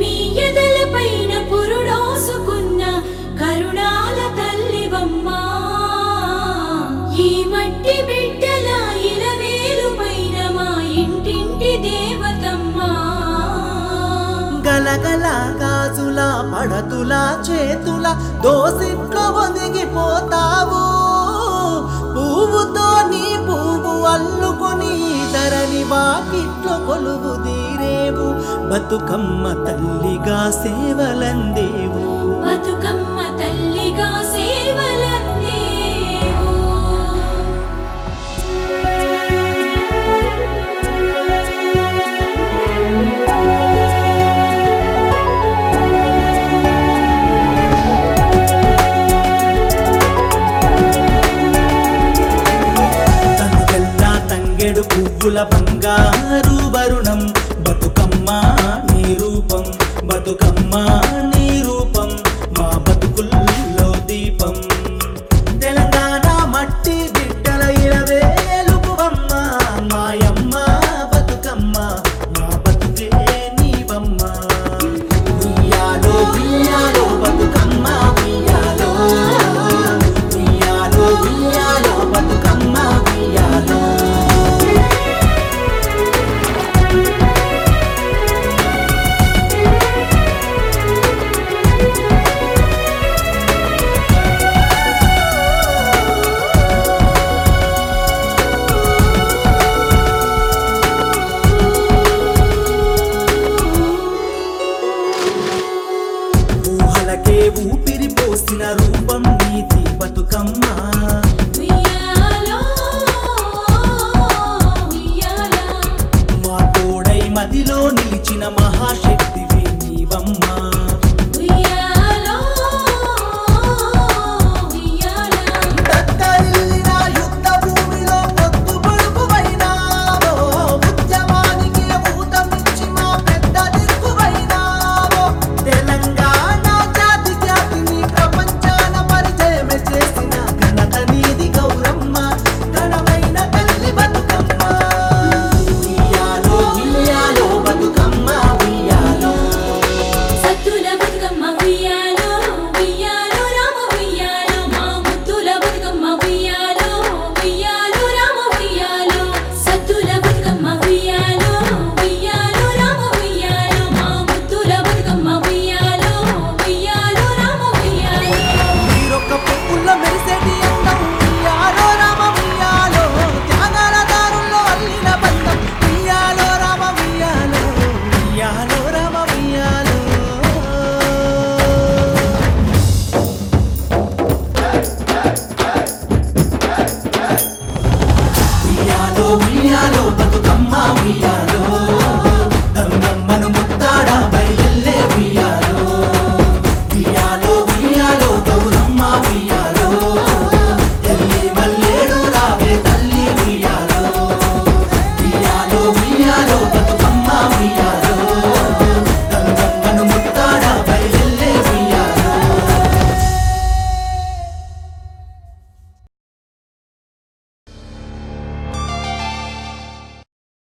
మీ ఎదలపైన పురుడోసుకున్న కరుణాల తల్లివమ్మా ఈ మట్టి బిడ్డల ఇలవేలు పైన మా ఇంటింటి దేవతమ్మా గలగల గాజుల పడతుల చేతుల దోసిట్లో ఒదిగిపోతావు పువ్వుతో నీ పువ్వు అల్లుకొని ధరని వాకిట్లో కొలువు తీరేవు బతుకమ్మ తల్లిగా సేవలందేవు బతుకమ్మ తల్లిగా సేవలందేవు తనుగల్లా తంగెడు పువ్వుల బంగారు వరుణం బతుకమ్మ నీ రూపం బతుకమ్మ నీ రూపం మా బతుకుల్లో దీపం తెలంగాణ మట్టి బిడ్డల ఇరవేలుపువమ్మ మాయమ్మ బతుకమ్మ మా బతుకే నీవమ్మ ఉయ్యాలో ఉయ్యాలో బతుకమ్మ ఉయ్యాలో ఉయ్యాలో ఉయ్యాలో బతుకమ్మ ఉయ్యాలో ఊహలకే ఊపిరి పోసిన రూపం నీతి బతుకమ్మ ఉయ్యాలో ఉయ్యాలా మా తోడై మదిలో నిలిచిన మహాశక్తివి నీవమ్మ ఉయ్యాలో ఉయ్యాలా దత్తరిల్లిన యుద్ధ భూమిలో పొత్తు పొడుపువైనావో ఉద్యమానికి ఊతమిచ్చి మా పెద్ద దిక్కువైనావో తెలంగాణ జాతి జాతిని ప్రపంచాన పరిచయమే చేసిన ఘనత నీది గౌరమ్మ ఘనమైన తల్లి బతుకమ్మ ఉయ్యాలో ఉయ్యాలో బతుకమ్మ ఉయ్యాలో సత్తుల బతుకమ్మ ఉయ్యాలో ఉయ్యాలో రామ ఉయ్యాలో మా ముత్తుల బతుకమ్మ ఉయ్యాలో ఉయ్యాలో రామ ఉయ్యాలో సత్తుల బతుకమ్మ ఉయ్యాలో ఉయ్యాలో రామ ఉయ్యాలో మా ముత్తుల బతుకమ్మ ఉయ్యాలో ఉయ్యాలో రామ ఉయ్యాలో మీరొక్క పువ్వుల మెరిసేటి అందం ఉయ్యాలో రామ ఉయ్యాలో త్యాగాల దారుల్లో అల్లిన బంధం ఉయ్యాలో రామ ఉయ్యాలో ఉయ్యాలో రామ ఉయ్యాలో ఉయ్యాలో ఉయ్యాలో బతుకమ్మ ఉయ్యాలో